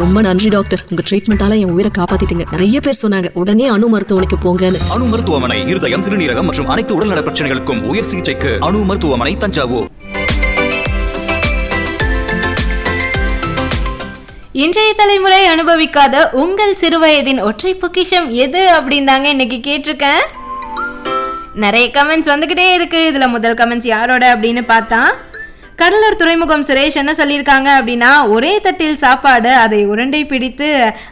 ரொம்ப நன்றி டாக்டர் உங்க ட்ரீட்மெண்டால என் உயிரை காப்பாத்திட்டீங்க நிறைய பேர் சொன்னாங்க உடனே அணு மருத்துவமனைக்கு போங்கன்னு அணு மருத்துவமனை இருதயம் சிறுநீரகம் மற்றும் அனைத்து உடல்நல பிரச்சனைகளுக்கும் உயர் சிகிச்சைக்கு அணு மருத்துவமனை தஞ்சாவூர் இன்றைய தலைமுறை அனுபவிக்காத உங்கள் சிறுவயதின் ஒற்றை பொக்கிஷம் எது அப்படின்னு தாங்க இன்னைக்கு கேட்டிருக்கேன் நிறைய கமெண்ட்ஸ் வந்துக்கிட்டே இருக்கு இதுல முதல் கமெண்ட்ஸ் யாரோட அப்படின்னு பார்த்தா கடலூர் துறைமுகம் சுரேஷ் என்ன சொல்லியிருக்காங்க அப்படின்னா ஒரே தட்டில் சாப்பாடு அதை உருண்டை பிடித்து